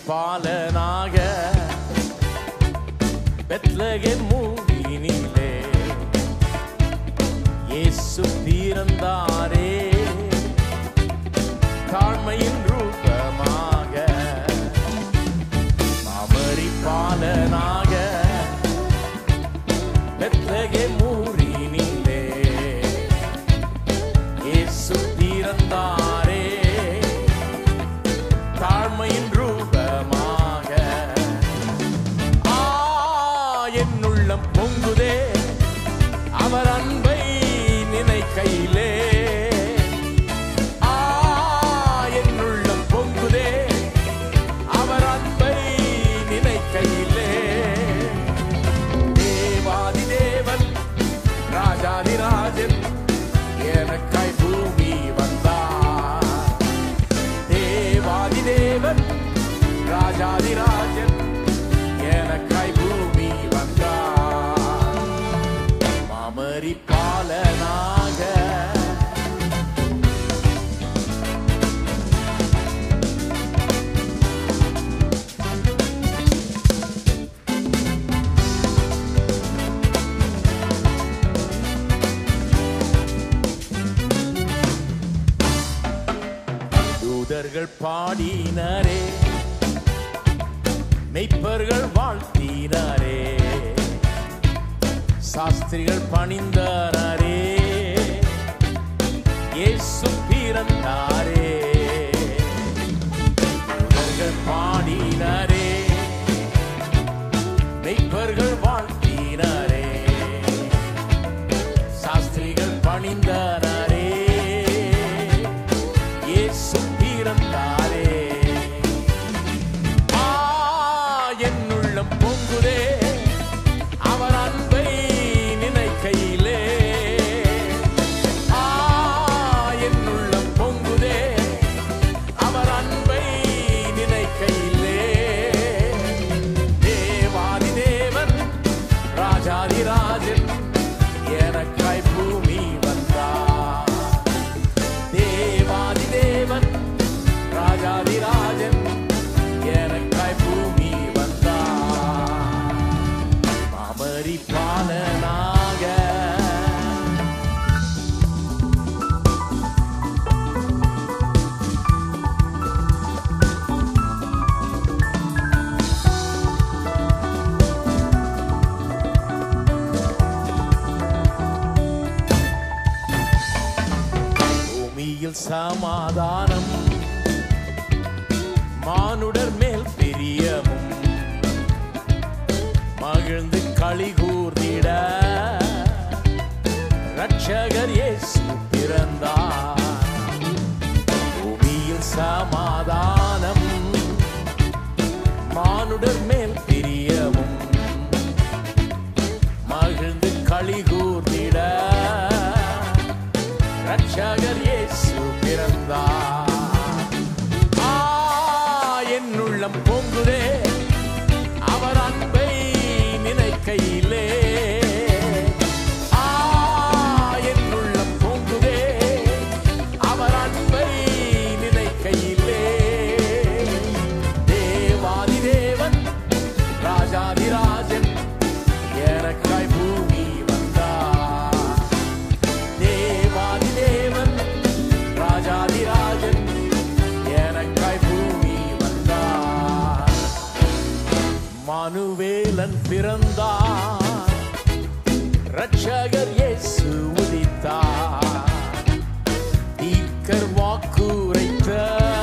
பாலனாக Bethlehem மூவினிலே இயேசு பிறந்தாரே தாழ்மையின் ரூபமாக மாமரி பாலனாக பெத்லகேம் மூரினிலே இயேசு பிறந்தாரே தாழ்மையின் ரூபமாக ஆ என்னுள்ளம் பொங்குதே அவர் அன்பை நினைக்கையிலே ஆ என்னுள்ளம் பொங்குதே அவர் அன்பை நினைக்கையிலே தேவாதி தேவன் ராஜாதி ராஜன் எனக்காய் பூமி வந்தார் தேவாதி தேவன் ராஜாதி ராஜன் எனக்காய் பூமி வந்தார் மாமரி பாலனாக தூதர்கள் பாடினரே மெய்ப்பர்கள் வாழ்த்தினரே சாஸ்திரிகள் பணிந்தனரே இயேசு பிறந்தாரே தூதர்கள் பாடினரே மெய்ப்பர்கள் வாழ்த்தினரே சாஸ்திரிகள் பணிந்தனரே இயேசு பிறந்தாரே ஆ என்னுள்ளம் பொங்குதே அவர் அன்பை நினைக்கையிலே ஆ என்னுள்ளம் பொங்குதே அவர் அன்பை நினைக்கையிலே தேவாதி தேவன் ராஜாதி ராஜன் எனக்காய் பூமி வந்தார் தேவாதி தேவன் ராஜாதி ராஜன் எனக்காய் பூமி வந்தார் மாமரி பாலனாக பூமியில் சமாதானம் மானுடர் மேல் பிரியமும் மகிழ்ந்து களி கூர்ந்திட ரட்சகர் இயேசு பிறந்தார் பூமியில் சமாதானம் மானுடர் மேல் பிரியமும் மகிழ்ந்து களி கூர்ந்திட ரட்சகர் இயேசு பிறந்தார் ஆ என்னுள்ளம் பொங்குதே அவர் அன்பை நினைக்கையிலே ஆ என்னுள்ளம் பொங்குதே அவர் அன்பை நினைக்கையிலே தேவாதி தேவன் ராஜாதி ராஜன் எனக்காய் பூமி வந்தார் தேவாதி தேவன் ராஜாதி ராஜன் எனக்காய் பூமி வந்தார் மனுவேலன் பிறந்தார் ரட்சகர் இயேசு உதித்தார் தீர்க்கர் வாக்குரைத்த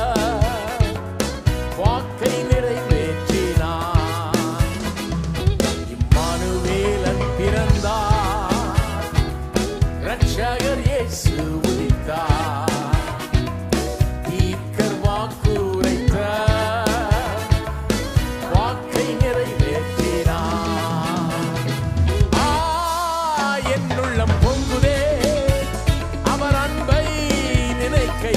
வாக்கை நிறைவேற்றினார் இம்மானுவேலன் பிறந்தார் ரட்சகர் இயேசு உதித்தார் தீர்க்கர் வாக்குரைத்த வாக்கை நிறைவேற்றினார் ஆ என்னுள்ளம் பொங்குதே அவர் அன்பை நினைக்கை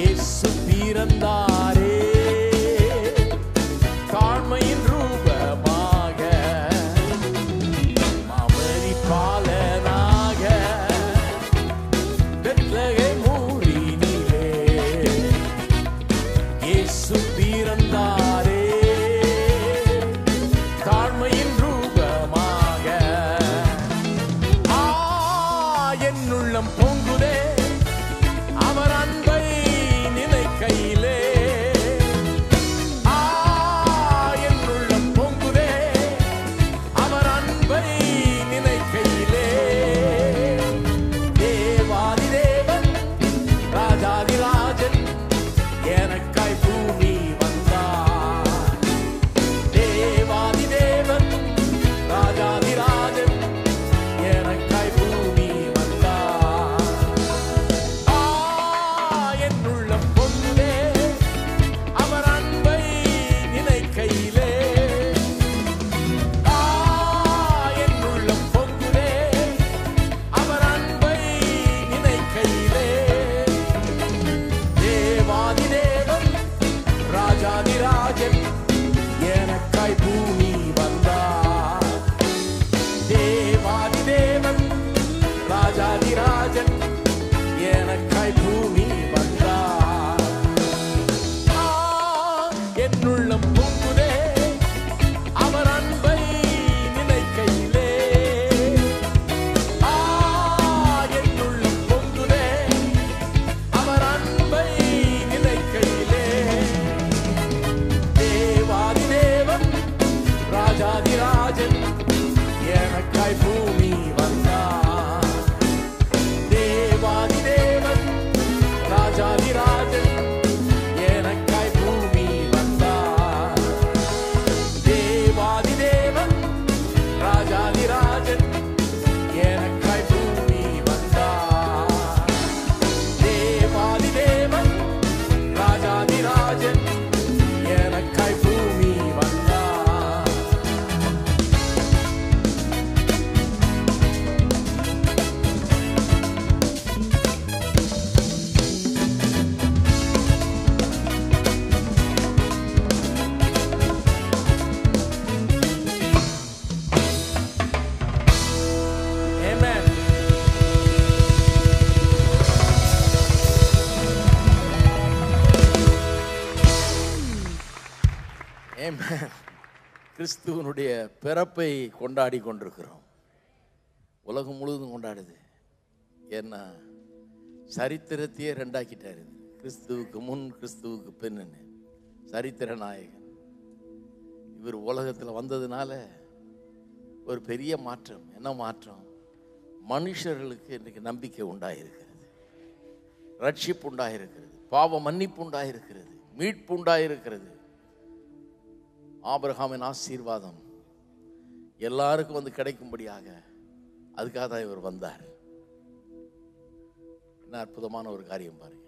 இயேசு பிறந்தாரே தாழ்மையின் ரூபமாக மாமரி பாலனாக பெத்லகேம் ஊரினிலே இயேசு பிறந்தாரே தாழ்மையின் ரூபமாக ஆ என்னுள்ளம் பொங்குதே அவர் அன்பை நினைக்கையிலே ஆ என்னுள்ளம் பொங்குதே அவர் அன்பை நினைக்கையிலே தேவாதி தேவன் ராஜாதி ராஜன் எனக்காய் பூமி வந்தார் தேவாதி தேவன் ராஜாதி ராஜன் எனக்காய் பூமி வந்தார் ஆ என்னுள்ளம் பொங்குதே அவர் அன்பை நினைக்கையிலே ஆ என்னுள்ளம் பொங்குதே அவர் அன்பை நினைக்கையிலே தேவாதி தேவன் ராஜாதி ராஜன் எனக்காய் பூமி வந்தார் தேவாதி தேவன் ராஜாதி ராஜன் எனக்காய் பூமி வந்தார் ஆ, என்னுள்ளம் பொங்குதே அவர் அன்பை நினைக்கையிலே ஆ என்னுள்ளம் பொங்குதே அவர் அன்பை நினைக்கையிலே தேவாதி தேவன் ராஜாதி ராஜன் எனக்காய் பூமி வந்தார் தேவாதி தேவன் ராஜாதி ராஜன் எனக்காய் பூமி வந்தார் தேவாதி தேவன் ராஜாதி ராஜன் எனக்காய் பூமி வந்தார் தேவாதி தேவன் ராஜாதி ராஜன் எனக்காய் பூமி வந்தார் Amen. Amen. கிறிஸ்துவனுடைய பிறப்பை கொண்டாடி கொண்டிருக்கிறோம் உலகம் முழுவதும் கொண்டாடுது ஏன்னா சரித்திரத்தையே ரெண்டாக்கிட்டாரு கிறிஸ்துவுக்கு முன் கிறிஸ்துவுக்கு பின்னு சரித்திர நாயகன் இவர் உலகத்தில் வந்ததுனால ஒரு பெரிய மாற்றம் என்ன மாற்றம் மனுஷர்களுக்கு இன்றைக்கு நம்பிக்கை உண்டாயிருக்கிறது ரட்சிப்பு உண்டாயிருக்கிறது பாவ மன்னிப்பு உண்டாயிருக்கிறது மீட்பு உண்டாயிருக்கிறது ஆபிரகாமின் ஆசீர்வாதம் எல்லாருக்கும் வந்து கிடைக்கும்படியாக அதுக்காக தான் இவர் வந்தார் என்ன அற்புதமான ஒரு காரியம் பாருங்க